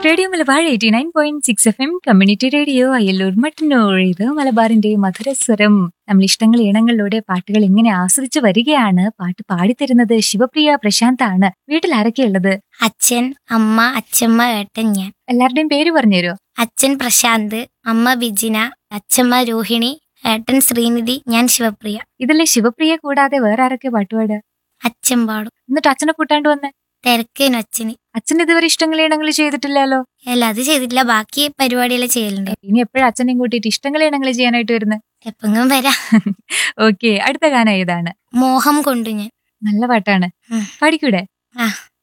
Radio Malabar eighty nine point six F M community radio Ayyallur Mattannur ഇത് മലബാറിന്റെ മധുരസ്വരം നമ്മൾ ഇഷ്ടങ്ങൾ ഈണങ്ങളിലൂടെ പാട്ടുകൾ ഇങ്ങനെ ആസ്വദിച്ചു വരികയാണ് പാട്ട് പാടിത്തരുന്നത് ശിവപ്രിയ പ്രശാന്ത് ആണ് വീട്ടിൽ ആരൊക്കെയുള്ളത് അച്ഛൻ അമ്മ അച്ഛമ്മ ഏട്ടൻ ഞാൻ എല്ലാവരുടെയും പേര് പറഞ്ഞുതരുമോ അച്ഛൻ പ്രശാന്ത് അമ്മ ബിജിന അച്ഛമ്മ രോഹിണി ഏട്ടൻ ശ്രീനിധി ഞാൻ ശിവപ്രിയ ഇതിലെ ശിവപ്രിയ കൂടാതെ വേറെ ആരൊക്കെ പാട്ടുപാട് അച്ഛൻ പാടും എന്നിട്ട് അച്ഛനെ കൂട്ടാണ്ട് വന്ന് തിരക്കേനു അച്ഛന് അച്ഛൻ ഇതുവരെ ഇഷ്ടങ്ങൾ ഈണങ്ങൾ ചെയ്തിട്ടില്ലല്ലോ അല്ല അത് ചെയ്തിട്ടില്ല ബാക്കി പരിപാടിയെല്ലാം ചെയ്യലുണ്ട് ഇനി എപ്പോഴും അച്ഛനെയും കൂട്ടിയിട്ട് ഇഷ്ടങ്ങൾ ഈണങ്ങൾ ചെയ്യാനായിട്ട് വരുന്നത് എപ്പെങ്കിലും വരാം ഓക്കെ അടുത്ത ഗാനം ഏതാണ് മോഹം കൊണ്ടു ഞാൻ നല്ല പാട്ടാണ് ഉം. പാടിക്കൂടെ ആ